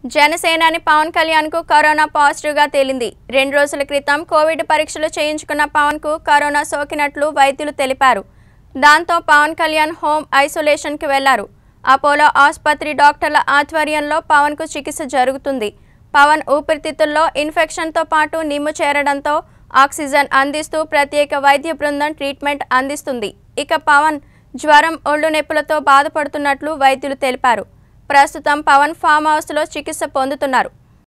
జనసేనాని పవన్ కళ్యాణ్ కు corona positive గా తేలింది రెండు రోజుల క్రితం కోవిడ్ పరీక్షలు చేయించుకున్న పవన్ కు కరోనా సోకినట్లు వైద్యులు తెలిపారు దాంతో పవన్ కళ్యాణ్ హోమ్ ఐసోలేషన్ కి వెళ్లారు అపోలో ఆసుపత్రి డాక్టర్ల ఆధ్వర్యంలో పవన్ కు చికిత్స జరుగుతుంది పవన్ ఊపిరితిత్తుల్లో ఇన్ఫెక్షన్తో పాటు నిమ్ము చేరడంతో ఆక్సిజన్ అందిస్తూ ప్రత్యేక వైద్య బృందం ట్రీట్మెంట్ అందిస్తుంది ఇక పవన్ జ్వరం ఒళ్ళు నొప్పులతో బాధపడుతున్నట్లు వైద్యులు తెలిపారు ప్రస్తుతం పవన్ ఫామ్ హౌస్లో చికిత్స పొందుతున్నారు